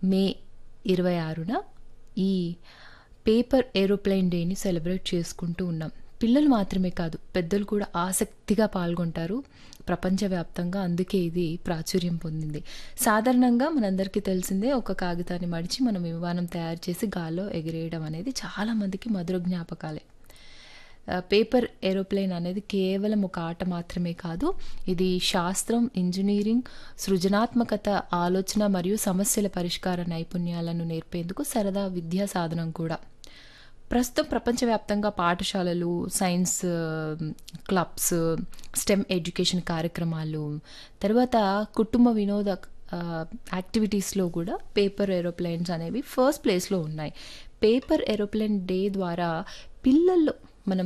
మే ఇరవై ఆరున ఈ పేపర్ ఏరోప్లేన్ డేని సెలబ్రేట్ చేసుకుంటూ ఉన్నాం పిల్లలు మాత్రమే కాదు పెద్దలు కూడా ఆసక్తిగా పాల్గొంటారు ప్రపంచవ్యాప్తంగా అందుకే ఇది ప్రాచుర్యం పొందింది సాధారణంగా మనందరికీ తెలిసిందే ఒక కాగితాన్ని మడిచి మనం విమానం తయారు చేసి గాల్లో ఎగిరేయడం అనేది చాలామందికి మధుర జ్ఞాపకాలే ఆ, పేపర్ ఏరోప్లేన్ అనేది కేవలం ఒక ఆట మాత్రమే కాదు ఇది శాస్త్రం ఇంజనీరింగ్ సృజనాత్మకత ఆలోచన మరియు సమస్యల పరిష్కార నైపుణ్యాలను నేర్పేందుకు సరదా విద్యా సాధనం కూడా ప్రస్తుతం ప్రపంచవ్యాప్తంగా పాఠశాలలు సైన్స్ ఆ, క్లబ్స్ స్టెమ్ ఎడ్యుకేషన్ కార్యక్రమాలు తర్వాత కుటుంబ వినోద ఆ, యాక్టివిటీస్లో కూడా పేపర్ ఏరోప్లేన్స్ అనేవి ఫస్ట్ ప్లేస్లో ఉన్నాయి పేపర్ ఏరోప్లేన్ డే ద్వారా పిల్లల్లో మనం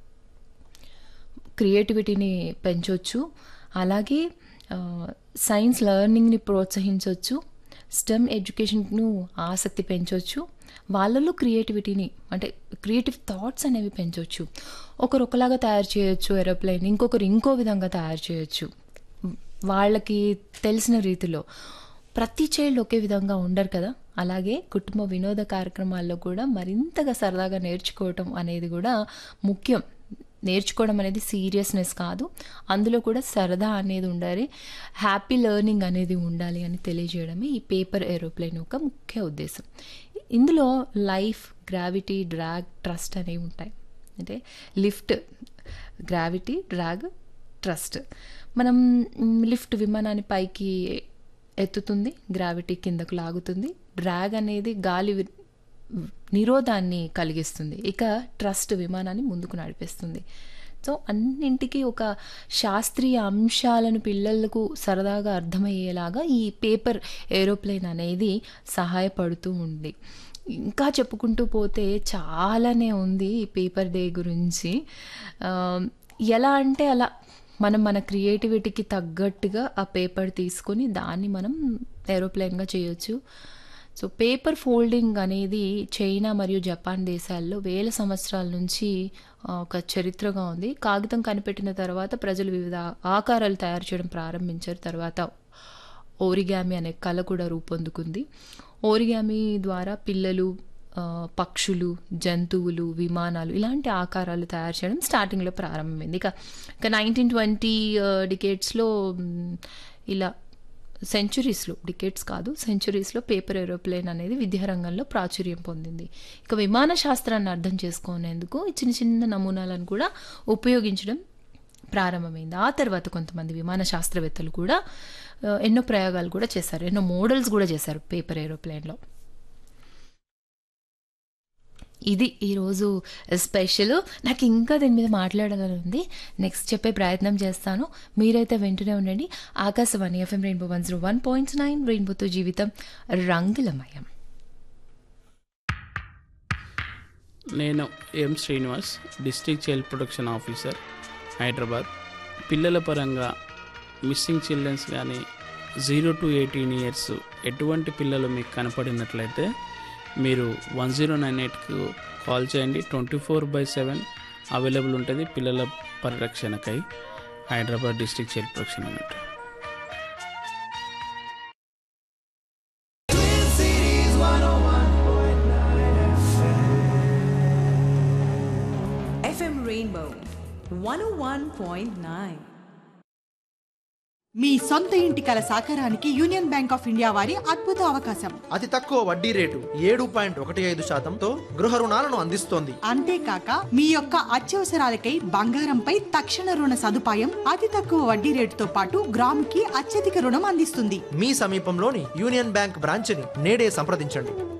క్రియేటివిటీని పెంచవచ్చు అలాగే ఆ, సైన్స్ లెర్నింగ్ని ప్రోత్సహించవచ్చు స్టెమ్ ఎడ్యుకేషన్ను ఆసక్తి పెంచవచ్చు వాళ్ళలో క్రియేటివిటీని అంటే క్రియేటివ్ థాట్స్ అనేవి పెంచవచ్చు ఒకరు ఒకలాగా తయారు చేయొచ్చు ఏరోప్లేన్ ఇంకొకరు ఇంకో విధంగా తయారు చేయొచ్చు వాళ్ళకి తెలిసిన రీతిలో ప్రతి చైల్డ్ ఒకే విధంగా ఉండరు కదా అలాగే కుటుంబ వినోద కార్యక్రమాల్లో కూడా మరింతగా సరదాగా నేర్చుకోవటం అనేది కూడా ముఖ్యం నేర్చుకోవడం అనేది సీరియస్నెస్ కాదు అందులో కూడా సరదా అనేది ఉండాలి హ్యాపీ లెర్నింగ్ అనేది ఉండాలి అని తెలియజేయడమే ఈ పేపర్ ఏరోప్లేన్ యొక్క ముఖ్య ఉద్దేశం ఇందులో లైఫ్ గ్రావిటీ డ్రాగ్ ట్రస్ట్ అనేవి ఉంటాయి అంటే లిఫ్ట్ గ్రావిటీ డ్రాగ్ ట్రస్ట్ మనం మ్, లిఫ్ట్ విమానాన్ని పైకి ఎత్తుతుంది గ్రావిటీ కిందకు లాగుతుంది డ్రాగ్ అనేది గాలి వి- నిరోధాన్ని కలిగిస్తుంది ఇక ట్రస్ట్ విమానాన్ని ముందుకు నడిపిస్తుంది సో అన్నింటికీ ఒక శాస్త్రీయ అంశాలను పిల్లలకు సరదాగా అర్థమయ్యేలాగా ఈ పేపర్ ఏరోప్లేన్ అనేది సహాయపడుతూ ఉంది ఇంకా చెప్పుకుంటూ పోతే చాలానే ఉంది ఈ పేపర్ డే గురించి ఆ, ఎలా అంటే అలా మనం మన క్రియేటివిటీకి తగ్గట్టుగా ఆ పేపర్ తీసుకొని దాన్ని మనం ఏరోప్లేన్గా చేయొచ్చు సో పేపర్ ఫోల్డింగ్ అనేది చైనా మరియు జపాన్ దేశాల్లో వేల సంవత్సరాల నుంచి ఆ, ఒక చరిత్రగా ఉంది కాగితం కనిపెట్టిన తర్వాత ప్రజలు వివిధ ఆకారాలు తయారు చేయడం ప్రారంభించారు తర్వాత ఓరిగామి అనే కళ కూడా రూపొందుకుంది ఓరిగామి ద్వారా పిల్లలు ఆ, పక్షులు జంతువులు విమానాలు ఇలాంటి ఆకారాలు తయారు చేయడం స్టార్టింగ్లో ప్రారంభమైంది ఇక ఇక నైన్టీన్ ట్వంటీ డికేట్స్లో ఇలా సెంచురీస్లో డికేట్స్ కాదు సెంచురీస్లో పేపర్ ఏరోప్లేన్ అనేది విద్యారంగంలో ప్రాచుర్యం పొందింది ఇక విమాన శాస్త్రాన్ని అర్థం చేసుకునేందుకు ఈ చిన్న చిన్న నమూనాలను కూడా ఉపయోగించడం ప్రారంభమైంది ఆ తర్వాత కొంతమంది విమాన శాస్త్రవేత్తలు కూడా ఆ, ఎన్నో ప్రయోగాలు కూడా చేశారు ఎన్నో మోడల్స్ కూడా చేశారు పేపర్ ఏరోప్లేన్లో ఇది ఈరోజు స్పెషల్ నాకు ఇంకా దీని మీద మాట్లాడాలని ఉంది నెక్స్ట్ చెప్పే ప్రయత్నం చేస్తాను మీరైతే వింటూనే ఉండండి Akashvani FM rainbow one zero one point nine రెయిన్బోతో జీవితం రంగులమయం నేను M Srinivas district child protection officer Hyderabad పిల్లల పరంగా మిస్సింగ్ చిల్డ్రన్స్ కానీ జీరో టు ఎయిటీన్ ఇయర్స్ ఎటువంటి పిల్లలు మీకు కనపడినట్లయితే మీరు వన్ జీరో నైన్ ఎయిట్కు కాల్ చేయండి twenty four by seven available ఉంటుంది పిల్లల పరిరక్షణకై హైదరాబాద్ డిస్ట్రిక్ట్ చైల్డ్ ప్రొటెక్షన్ అన్నట్టు FM Rainbow 101.9. మీ సొంత ఇంటి కల సాకారానికి యూనియన్ బ్యాంక్ ఆఫ్ ఇండియా వారి అద్భుత అవకాశం అతి తక్కువ వడ్డీ రేటు ఏడు పాయింట్ ఒకటి ఐదు శాతంతో గృహ రుణాలను అందిస్తోంది అంతేకాక మీ యొక్క అత్యవసరాలకై బంగారంపై తక్షణ రుణ సదుపాయం అతి తక్కువ వడ్డీ రేటుతో పాటు గ్రాముకి అత్యధిక రుణం అందిస్తుంది మీ సమీపంలోని యూనియన్ బ్యాంక్ బ్రాంచ్ని నేడే సంప్రదించండి